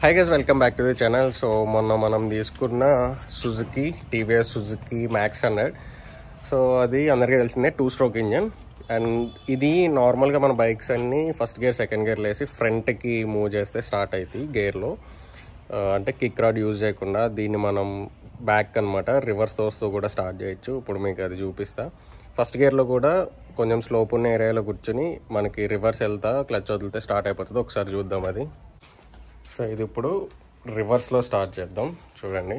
high guys welcome back to the channel so మొన్న మనం తీసుకున్న Suzuki TVS Suzuki Max hundred so అది అందరికీ తెలిసిందే టూ స్ట్రోక్ ఇంజన్ అండ్ ఇది నార్మల్గా మన బైక్స్ అన్ని ఫస్ట్ గేర్ సెకండ్ గేర్లో వేసి ఫ్రంట్కి మూవ్ చేస్తే స్టార్ట్ అవుతాయి గేర్లో అంటే కిక్ రాడ్ యూజ్ చేయకుండా దీన్ని మనం బ్యాక్ అనమాట రివర్స్ తోస్తూ కూడా స్టార్ట్ చేయొచ్చు ఇప్పుడు మీకు అది చూపిస్తా ఫస్ట్ గేర్లో కూడా కొంచెం స్లోప్ ఉన్న ఏరియాలో కూర్చొని మనకి రివర్స్ వెళ్తా క్లచ్ వదిలితే స్టార్ట్ అయిపోతుంది ఒకసారి చూద్దాం అది సో ఇది ఇప్పుడు రివర్స్లో స్టార్ట్ చేద్దాం చూడండి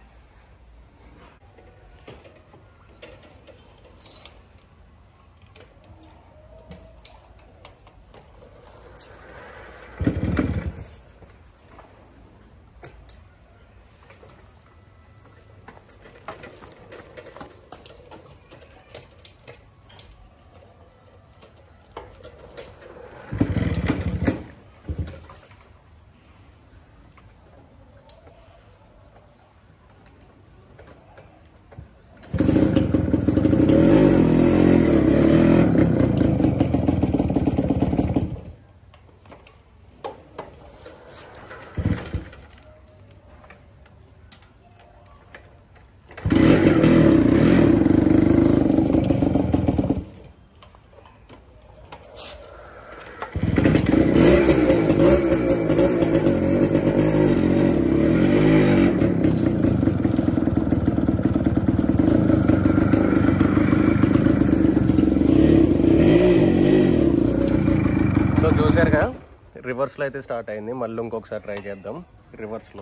సో చూసారు కదా రివర్స్లో అయితే స్టార్ట్ అయింది మళ్ళీ ఇంకొకసారి ట్రై చేద్దాం రివర్స్లో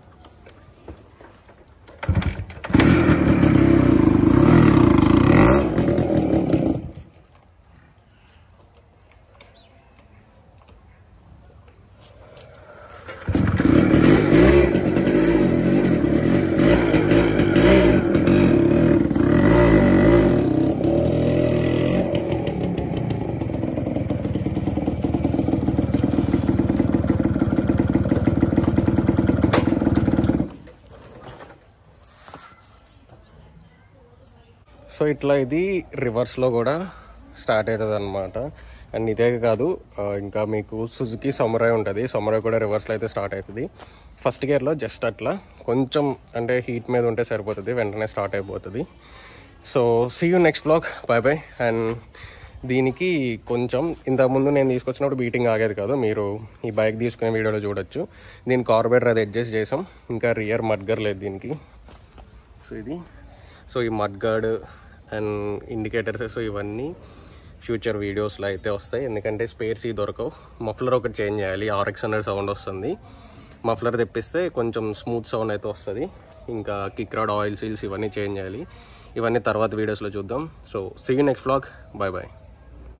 సో ఇట్లా ఇది రివర్స్లో కూడా స్టార్ట్ అవుతుంది అనమాట అండ్ ఇదే కాదు ఆ, ఇంకా మీకు సుజుకి సమరాయ్ ఉంటుంది సమరాయ్ కూడా రివర్స్లో అయితే స్టార్ట్ అవుతుంది ఫస్ట్ గేర్లో జస్ట్ అట్లా కొంచెం అంటే హీట్ మీద ఉంటే సరిపోతుంది వెంటనే స్టార్ట్ అయిపోతుంది so see you next blog bye bye and దీనికి కొంచెం ఇంతకుముందు నేను తీసుకొచ్చినప్పుడు బీటింగ్ ఆగేది కాదు మీరు ఈ బైక్ తీసుకునే వీడియోలో చూడొచ్చు దీని కార్బేటర్ అది అడ్జస్ట్ చేసాం ఇంకా రియర్ మడ్గర్ లేదు దీనికి సో ఇది సో ఈ mud guard and indicators so ఇవన్నీ ఫ్యూచర్ వీడియోస్లో అయితే వస్తాయి ఎందుకంటే స్పేర్స్ ఈ దొరకవు మఫ్లర్ ఒకటి చేంజ్ చేయాలి ఆర్ఎక్స్ హండ్రెడ్ సౌండ్ వస్తుంది మఫ్లర్ తెప్పిస్తే కొంచెం స్మూత్ సౌండ్ అయితే వస్తుంది ఇంకా కిక్ రాడ్ ఆయిల్ సీల్స్ ఇవన్నీ చేంజ్ చేయాలి ఇవన్నీ తర్వాత వీడియోస్లో చూద్దాం so see next vlog bye bye